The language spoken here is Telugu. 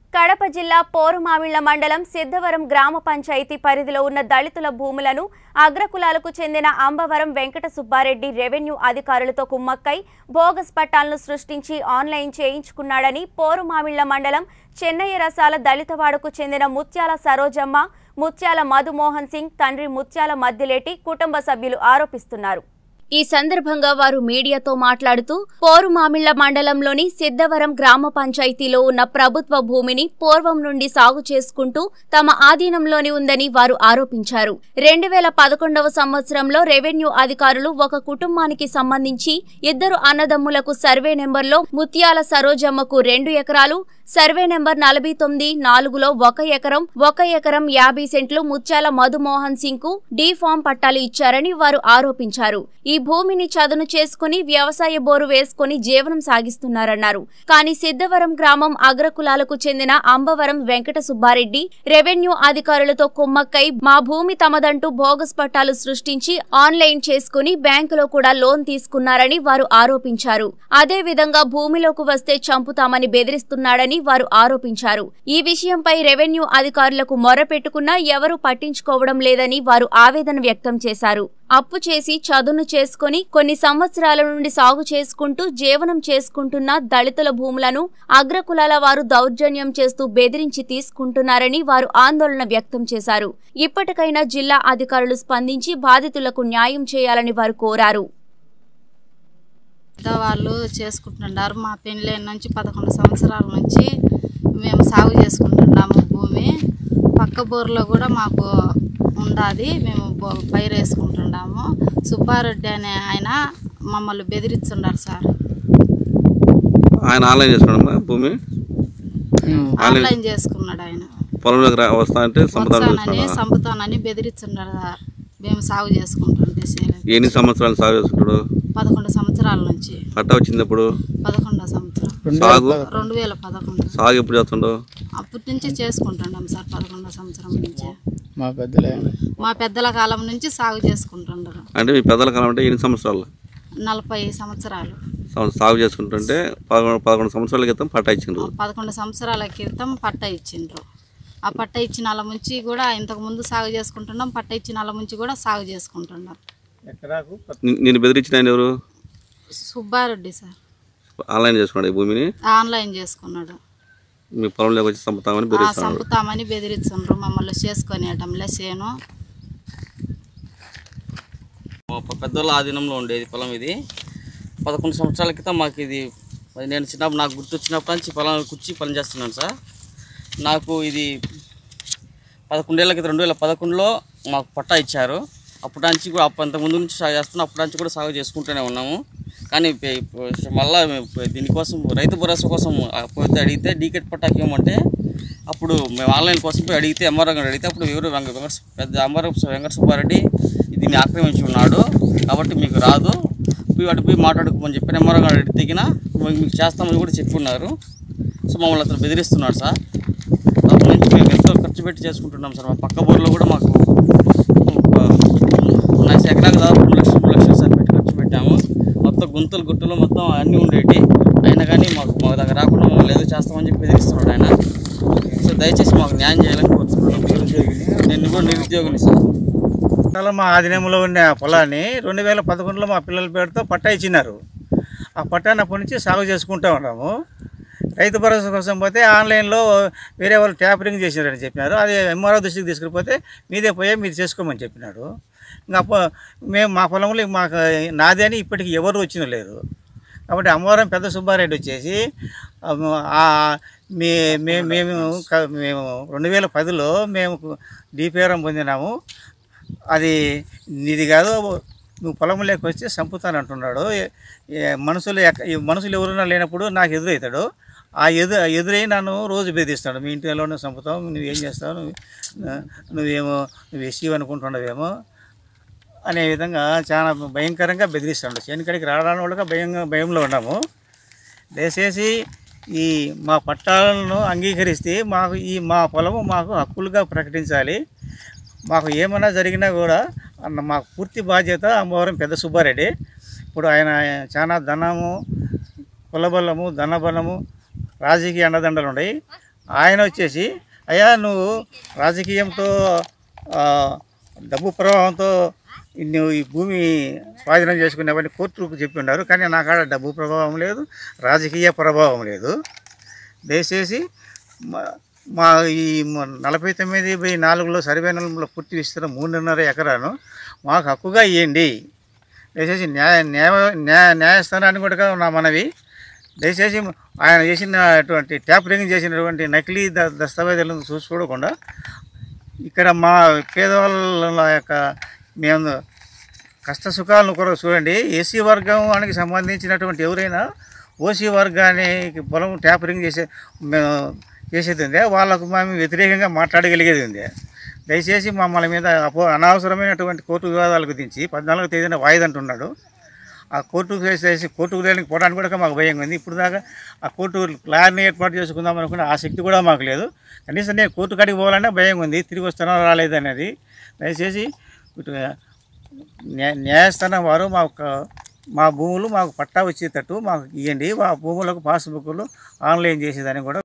కడప జిల్లా పోరుమామిళ్ల మండలం సిద్ధవరం గ్రామ పంచాయతీ పరిధిలో ఉన్న దళితుల భూములను అగ్రకులాలకు చెందిన అంబవరం వెంకట సుబ్బారెడ్డి రెవెన్యూ అధికారులతో కుమ్మక్కై బోగస్ పట్టాలను సృష్టించి ఆన్లైన్ చేయించుకున్నాడని పోరుమామిళ్ల మండలం చెన్నయ్య రసాల దళితవాడకు చెందిన ముత్యాల సరోజమ్మ ముత్యాల మధుమోహన్ సింగ్ తండ్రి ముత్యాల మద్దిలేటి కుటుంబ సభ్యులు ఆరోపిస్తున్నారు ఈ సందర్భంగా వారు మీడియాతో మాట్లాడుతూ పోరుమామిళ్ల మండలంలోని సిద్ధవరం గ్రామ పంచాయతీలో ఉన్న ప్రభుత్వ భూమిని పూర్వం నుండి సాగు చేసుకుంటూ తమ ఆధీనంలోని ఉందని వారు ఆరోపించారు రెండు వేల పదకొండవ సంవత్సరంలో రెవెన్యూ అధికారులు ఒక కుటుంబానికి సంబంధించి ఇద్దరు అన్నదమ్ములకు సర్వే నెంబర్లో ముత్యాల సరోజమ్మకు రెండు ఎకరాలు సర్వే నెంబర్ నలభై తొమ్మిది నాలుగులో ఒక ఎకరం ఒక ఎకరం యాభై సెంట్లు ముత్యాల మధుమోహన్ సింగ్ కు డి ఫామ్ పట్టాలు ఇచ్చారని వారు ఆరోపించారు ఈ భూమిని చదును చేసుకుని వ్యవసాయ బోరు వేసుకుని జీవనం సాగిస్తున్నారన్నారు కానీ సిద్ధవరం గ్రామం అగ్రకులాలకు చెందిన అంబవరం వెంకట సుబ్బారెడ్డి రెవెన్యూ అధికారులతో కుమ్మక్కై మా భూమి తమదంటూ బోగస్ పట్టాలు సృష్టించి ఆన్లైన్ చేసుకుని బ్యాంకులో కూడా లోన్ తీసుకున్నారని వారు ఆరోపించారు అదే విధంగా భూమిలోకి వస్తే చంపుతామని బెదిరిస్తున్నాడని వారు ఆరోపించారు ఈ విషయంపై రెవెన్యూ అధికారులకు మొరపెట్టుకున్నా ఎవరూ పట్టించుకోవడం లేదని వారు ఆవేదన వ్యక్తం చేశారు అప్పు చేసి చదును చేసుకుని కొన్ని సంవత్సరాల నుండి సాగు చేసుకుంటూ జీవనం చేసుకుంటున్న దళితుల భూములను అగ్రకులాల వారు దౌర్జన్యం చేస్తూ బెదిరించి తీసుకుంటున్నారని వారు ఆందోళన వ్యక్తం చేశారు ఇప్పటికైనా జిల్లా అధికారులు స్పందించి బాధితులకు న్యాయం చేయాలని వారు కోరారు వాళ్ళు చేసుకుంటున్నారు మా పెళ్ళైన నుంచి పదకొండు సంవత్సరాల నుంచి మేము సాగు చేసుకుంటున్నాము భూమి పక్క బోర్లో కూడా మాకు ఉండాది మేము బో- పైరు వేసుకుంటున్నాము సుబ్బారెడ్డి అనే ఆయన మమ్మల్ని బెదిరిస్తున్నారు సార్ ఆయన ఆన్లైన్ చేసుకున్నామా భూమి ఆన్లైన్ చేసుకున్నాడు ఆయన పొలంలోకి రా వస్తా అంటే సంపదాలు వచ్చానని చేసుకున్నా చంపుతానని బెదిరిస్తున్నాడు సార్ మేము సాగు చేసుకుంటుంటే చేయలేదు. ఎన్ని సంవత్సరాలు సాగు చేసుకుంటాడు పదకొండు సంవత్సరాల నుంచి పట్ట వచ్చింది ఎప్పుడు పదకొండో సంవత్సరం సాగు రెండు వేల పదకొండు సాగు ఎప్పుడు చేస్తుండవు అప్పటి నుంచి చేసుకుంటున్నాం సార్ పదకొండో సంవత్సరం నుంచి మా పెద్దలే మా పెద్దల కాలం నుంచి సాగు చేసుకుంటుండరు అంటే మీ పెద్దల కాలం అంటే ఎన్ని సంవత్సరాలు నలభై సంవత్సరాలు సం- సాగు చేసుకుంటుంటే పదకొండు పదకొండు సంవత్సరాల క్రితం పట్ట ఇచ్చిండ్రు పదకొండు సంవత్సరాల క్రితం పట్ట ఇచ్చిండ్రు ఆ పట్ట ఇచ్చిన వాళ్ళ నుంచి కూడా ఇంతకు ముందు సాగు చేసుకుంటున్నాం పట్ట ఇచ్చిన వాళ్ళ నుంచి కూడా సాగు చేసుకుంటున్నాం ఎకరాకు ని- నేను బెదిరించిన ఆయన ఎవరు సుబ్బారెడ్డి సార్ ఆన్లైన్ చేసుకున్నాడు ఈ భూమిని ఆన్లైన్ చేసుకున్నాడు మీ పొలంలోకి వచ్చి చంపుతామని ఆ, బెదిరిస్తున్నాడు చంపుతామని బెదిరిస్తుండ్రు మమ్మల్ని చేసుకునేటంలే సేను మా ప- పెద్దోళ్ళ ఆధీనంలో ఉండేది పొలం ఇది పదకొండు సంవత్సరాల క్రితం మాకు ఇది మరి నేను చిన్నప్పుడు నాకు గుర్తొచ్చినప్పటి నుంచి పొలం కూర్చి పని చేస్తున్నాను సార్ నాకు ఇది పదకొండేళ్ల క్రితం రెండు వేల పదకొండులో మాకు పట్టా ఇచ్చారు అప్పటి నుంచి కూడా అప్ప- అంత ముందు నుంచి సాగు చేస్తున్నాం అప్పటి నుంచి కూడా సాగు చేసుకుంటూనే ఉన్నాము కానీ పే- ప- మళ్ళా మేము ప- దీనికోసం రైతు భరోసా కోసం ఆ పోతే అడిగితే డీకెట్ పట్టాకి ఇవ్వమంటే అప్పుడు మేము ఆన్లైన్ కోసం పోయి అడిగితే ఎంఆర్ఓ గారు అడిగితే అప్పుడు ఎవరు వెంక వెంకట సు- పెద్ద ఎంఆర్ఓ వెంకట సుబ్బారెడ్డి దీన్ని ఆక్రమించి ఉన్నాడు కాబట్టి మీకు రాదు పోయి వాటి పోయి మాట్లాడుకోమని చెప్పి ఎంఆర్ఓ గారు అడిగితే గిన మేము మీకు చేస్తామని కూడా చెప్పి ఉన్నారు సో మమ్మల్ని అతను బెదిరిస్తున్నాడు సార్ అప్పటి నుంచి మేము ఎంతో ఖర్చు పెట్టి చేసుకుంటున్నాం సార్ మా పక్క బోర్లో కూడా మాకు నా ఎకరాకు దాదాపు రెండు లక్షలు మూడు లక్షలు సార్ పెట్టి ఖర్చు పెట్టాము మొత్తం గుంతలు గుట్టలు మొత్తం అన్నీ ఉండేవి అయినా కానీ మాకు మా దగ్గర రాకుండా మమ్మల్ని ఏదో చేస్తామని చెప్పి బెదిరిస్తున్నాడు ఆయన సో దయచేసి మాకు న్యాయం చేయాలని కోరుతున్నాను నేను కూడా నిరుద్యోగిని సార్ పట్టాలు మా ఆధీనంలో ఉన్న పొలాన్ని రెండు వేల పదకొండులో మా పిల్లల పేరుతో పట్టా ఇచ్చినారు ఆ పట్టాన్ని అప్పటి నుంచి సాగు చేసుకుంటూ ఉన్నాము రైతు భరోసా కోసం పోతే ఆన్లైన్లో వేరే వాళ్ళు ట్యాపరింగ్ చేసినారని చెప్పినారు అది ఎంఆర్ఓ దృష్టికి తీసుకుపోతే మీదే పోయే మీరు చేసుకోమని చెప్పినాడు ఇంకా అప్ప- మేము మా పొలంలో మాకు నాది అని ఇప్పటికి ఎవరు వచ్చిన లేరు కాబట్టి అమ్మవారం పెద్ద సుబ్బారెడ్డి వచ్చేసి ఆ, మే మే- మేము క- మేము రెండు వేల పదిలో మేము డిపిఆర్ఎం పొందినాము అది నీది కాదు నువ్వు పొలంలోకి వచ్చి చంపుతాను అంటున్నాడు ఏ- ఏ మనుషులు ఎక్క- ఈ మనుషులు ఎవరున్నా లేనప్పుడు నాకు ఎదురవుతాడు ఆ ఎదు ఎదురై నన్ను రోజు బెదిరిస్తాడు మీ ఇంటిలోనే చంపుతావు నువ్వేం చేస్తావు నువ్వు నువ్వేమో నువ్వు ఎస్సీ అనుకుంటున్నావేమో అనే విధంగా చాలా భయంకరంగా బెదిరిస్తాడు చేనుకడికి రావడానికి కూడా భయంగా భయంలో ఉన్నాము దయచేసి ఈ మా పట్టాలను అంగీకరిస్తే మాకు ఈ మా పొలము మాకు హక్కులుగా ప్రకటించాలి మాకు ఏమైనా జరిగినా కూడా అన్న మాకు పూర్తి బాధ్యత అమ్మవారం పెద్ద సుబ్బారెడ్డి ఇప్పుడు ఆయన చాలా ధనము కులబలము ధనబలము రాజకీయ అండదండలు ఉన్నాయి ఆయన వచ్చేసి అయ్యా నువ్వు రాజకీయంతో ఆ, డబ్బు ప్రభావంతో నువ్వు ఈ భూమి స్వాధీనం చేసుకునేవని కోర్టుకు చెప్పి ఉన్నారు కానీ నా కాడ డబ్బు ప్రభావం లేదు రాజకీయ ప్రభావం లేదు దయచేసి మా- మా ఈ మ- నలభై తొమ్మిది బై నాలుగులో సర్వే నెలలో పూర్తి విస్తీర్ణం మూడున్నర ఎకరాను మాకు హక్కుగా ఇవ్వండి దయచేసి న్యాయ న్యాయ న్యాయ న్యాయస్థానాన్ని కూడా నా మనవి దయచేసి ఆయన చేసినటువంటి ట్యాపరింగ్ చేసినటువంటి నకిలీ ద దస్తావేజులను చూసుకోకుండా ఇక్కడ మా పేదవాళ్ళ యొక్క మేము కష్ట సుఖాలను కూడా చూడండి ఎస్సీ వర్గానికి సంబంధించినటువంటి ఎవరైనా ఓసీ వర్గానికి పొలం ట్యాపరింగ్ చేసే మేము చేసేది ఉందే వాళ్ళకు మేము వ్యతిరేకంగా మాట్లాడగలిగేది ఉంది దయచేసి మమ్మల్ని మీద అపో అనవసరమైనటువంటి కోర్టు వివాదాలకు దించి పద్నాలుగో తేదీన వాయిదా అంటున్నాడు ఆ కోర్టుకు చేసేసి కోర్టుకు వెళ్ళి పోవడానికి కూడా మాకు భయంగా ఉంది ఇప్పుడు దాకా ఆ కోర్టు లాయర్ని ఏర్పాటు చేసుకుందాం అనుకున్న ఆ శక్తి కూడా మాకు లేదు కనీసం నేను కోర్టు కాడికి పోవాలన్నా భయం ఉంది తిరిగి వస్తానో రాలేదు అనేది దయచేసి ఇటు న్యాయ న్యాయస్థానం వారు మా యొక్క మా భూములు మాకు పట్టా వచ్చేటట్టు మాకు ఇవ్వండి మా భూములకు పాస్బుక్లు ఆన్లైన్ చేసేదాన్ని కూడా